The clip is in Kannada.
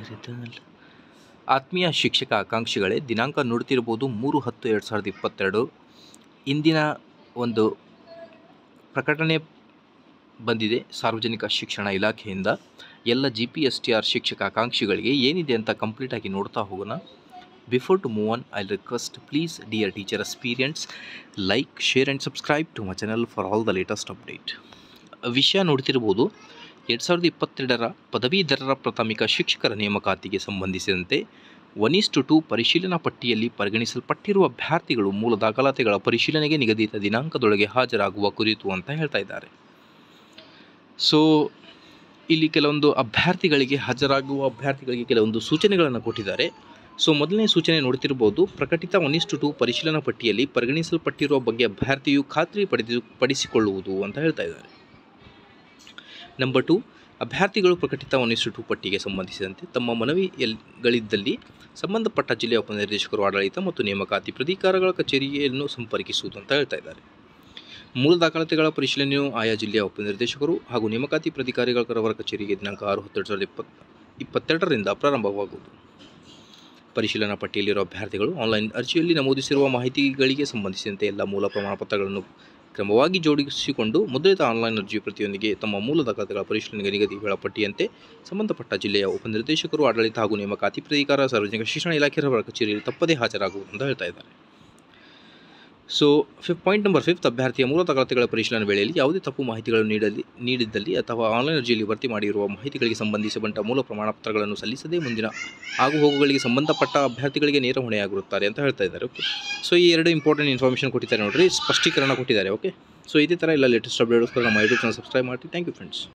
ಡಿಜಿಟಲ್ ಆತ್ಮೀಯ ಶಿಕ್ಷಕ ಆಕಾಂಕ್ಷಿಗಳೇ ದಿನಾಂಕ ನೋಡ್ತಿರ್ಬೋದು ಮೂರು ಹತ್ತು ಎರಡು ಸಾವಿರದ ಇಪ್ಪತ್ತೆರಡು ಇಂದಿನ ಒಂದು ಪ್ರಕಟಣೆ ಬಂದಿದೆ ಸಾರ್ವಜನಿಕ ಶಿಕ್ಷಣ ಇಲಾಖೆಯಿಂದ ಎಲ್ಲ G P S T R ಶಿಕ್ಷಕ ಆಕಾಂಕ್ಷಿಗಳಿಗೆ ಏನಿದೆ ಅಂತ ಕಂಪ್ಲೀಟಾಗಿ ನೋಡ್ತಾ ಹೋಗೋಣ before to move on I request please dear teacher experience like share and subscribe to my channel for all the latest update ವಿಷಯ ನೋಡ್ತಿರ್ಬೋದು ಎರಡು ಸಾವಿರದ ಇಪ್ಪತ್ತೆರಡರ ಪದವೀಧರರ ಪ್ರಾಥಮಿಕ ಶಿಕ್ಷಕರ ನೇಮಕಾತಿಗೆ ಸಂಬಂಧಿಸಿದಂತೆ ಒನ್ ಇಸ್ ಟು ಟು ಪರಿಶೀಲನಾ ಪಟ್ಟಿಯಲ್ಲಿ ಪರಿಗಣಿಸಲ್ಪಟ್ಟಿರುವ ಅಭ್ಯರ್ಥಿಗಳು ಮೂಲ ದಾಖಲಾತಿಗಳ ಪರಿಶೀಲನೆಗೆ ನಿಗದಿತ ದಿನಾಂಕದೊಳಗೆ ಹಾಜರಾಗುವ ಕುರಿತು ಅಂತ ಹೇಳ್ತಾ ಇದ್ದಾರೆ ಸೊ ಇಲ್ಲಿ ಕೆಲವೊಂದು ಅಭ್ಯರ್ಥಿಗಳಿಗೆ ಹಾಜರಾಗುವ ಅಭ್ಯರ್ಥಿಗಳಿಗೆ ಕೆಲವೊಂದು ಸೂಚನೆಗಳನ್ನು ಕೊಟ್ಟಿದ್ದಾರೆ ಸೊ ಮೊದಲನೇ ಸೂಚನೆ ನೋಡ್ತಿರ್ಬೋದು ಪ್ರಕಟಿತ ಒನ್ ಇಸ್ ಟು ಟು ಪರಿಶೀಲನಾ ಪಟ್ಟಿಯಲ್ಲಿ ಪರಿಗಣಿಸಲ್ಪಟ್ಟಿರುವ ಬಗ್ಗೆ ಅಭ್ಯರ್ಥಿಯು ಖಾತ್ರಿ ಪಡೆದು ಪಡಿಸಿಕೊಳ್ಳುವುದು ಅಂತ ಹೇಳ್ತಾ ಇದ್ದಾರೆ ನಂಬರ್ ಟು ಅಭ್ಯರ್ಥಿಗಳು ಪ್ರಕಟಿತ ಒನ್ ಇಸ್ ಟು ಟು ಪಟ್ಟಿಗೆ ಸಂಬಂಧಿಸಿದಂತೆ ತಮ್ಮ ಮನವಿಗಳಿದ್ದಲ್ಲಿ ಸಂಬಂಧಪಟ್ಟ ಜಿಲ್ಲೆಯ ಉಪನಿರ್ದೇಶಕರು ಆಡಳಿತ ಮತ್ತು ನೇಮಕಾತಿ ಪ್ರಾಧಿಕಾರಗಳ ಕಚೇರಿಯನ್ನು ಸಂಪರ್ಕಿಸುವುದು ಅಂತ ಹೇಳ್ತಾ ಇದ್ದಾರೆ ಮೂಲ ದಾಖಲಾತಿಗಳ ಪರಿಶೀಲನೆಯು ಆಯಾ ಜಿಲ್ಲೆಯ ಉಪನಿರ್ದೇಶಕರು ಹಾಗೂ ನೇಮಕಾತಿ ಪ್ರಾಧಿಕಾರಿಗಳವರ ಕಚೇರಿಗೆ ದಿನಾಂಕ ಆರು ಹತ್ತು ಎರಡು ಸಾವಿರದ ಇಪ್ಪತ್ತು ಇಪ್ಪತ್ತೆರಡರಿಂದ ಪ್ರಾರಂಭವಾಗುವುದು ಪರಿಶೀಲನಾ ಪಟ್ಟಿಯಲ್ಲಿರುವ ಅಭ್ಯರ್ಥಿಗಳು ಆನ್ಲೈನ್ ಅರ್ಜಿಯಲ್ಲಿ ನಮೂದಿಸಿರುವ ಮಾಹಿತಿಗಳಿಗೆ ಸಂಬಂಧಿಸಿದಂತೆ ಎಲ್ಲ ಮೂಲ ಪ್ರಮಾಣಪತ್ರಗಳನ್ನು ಕ್ರಮವಾಗಿ ಜೋಡಿಸಿಕೊಂಡು ಮುದ್ರಿತ ಆನ್ಲೈನ್ ಅರ್ಜಿ ಪ್ರತಿಯೊಂದಿಗೆ ತಮ್ಮ ಮೂಲ ದಾಖಲಾತಿಗಳ ಪರಿಶೀಲನೆಗೆ ನಿಗದಿ ವೇಳಾಪಟ್ಟಿಯಂತೆ ಸಂಬಂಧಪಟ್ಟ ಜಿಲ್ಲೆಯ ಉಪನಿರ್ದೇಶಕರು ಆಡಳಿತ ಹಾಗೂ ನೇಮಕಾತಿ ಪ್ರಾಧಿಕಾರ ಸಾರ್ವಜನಿಕ ಶಿಕ್ಷಣ ಇಲಾಖೆಯವರ ಕಚೇರಿಯಲ್ಲಿ ತಪ್ಪದೇ ಹಾಜರಾಗುವುದು ಅಂತ ಹೇಳ್ತಾ ಇದ್ದಾರೆ so fifth point number fifth ಅಭ್ಯರ್ಥಿಯ ಮೂಲ ದಾಖಲಾತಿಗಳ ಪರಿಶೀಲನೆ ವೇಳೆಯಲ್ಲಿ ಯಾವುದೇ ತಪ್ಪು ಮಾಹಿತಿಗಳನ್ನು ನೀಡಲಿ ನೀಡಿದ್ದಲ್ಲಿ ಅಥವಾ ಆನ್ಲೈನ್ ಅರ್ಜಿಯಲ್ಲಿ ಭರ್ತಿ ಮಾಡಿರುವ ಮಾಹಿತಿಗಳಿಗೆ ಸಂಬಂಧಿಸಿದಂಥ ಮೂಲ ಪ್ರಮಾಣಪತ್ರಗಳನ್ನು ಸಲ್ಲಿಸದೆ ಮುಂದಿನ ಆಗು ಹೋಗುಗಳಿಗೆ ಸಂಬಂಧಪಟ್ಟ ಅಭ್ಯರ್ಥಿಗಳಿಗೆ ನೇರ ಹೊಣೆಯಾಗಿರುತ್ತಾರೆ ಅಂತ ಹೇಳ್ತಾ ಇದ್ದಾರೆ ಓಕೆ ಸೊ ಈ ಎರಡು ಇಂಪಾರ್ಟೆಂಟ್ ಇನ್ಫಾರ್ಮೇಷನ್ ಕೊಟ್ಟಿದ್ದಾರೆ ನೋಡಿರಿ ಸ್ಪಷ್ಟೀಕರಣ ಕೊಟ್ಟಿದ್ದಾರೆ ಓಕೆ ಸೊ ಇದೇ ಥರ ಎಲ್ಲ ಲೇಟೆಸ್ಟ್ ಅಪ್ಡೇಟ್ಸ್ಗಳು ನಮ್ಮ ಯೂಟ್ಯೂಬ್ ಚಾನಲ್ ಸಬ್ಸ್ಕ್ರೈಬ್ ಮಾಡಿ ಥ್ಯಾಂಕ್ ಯು ಫ್ರೆಂಡ್ಸ್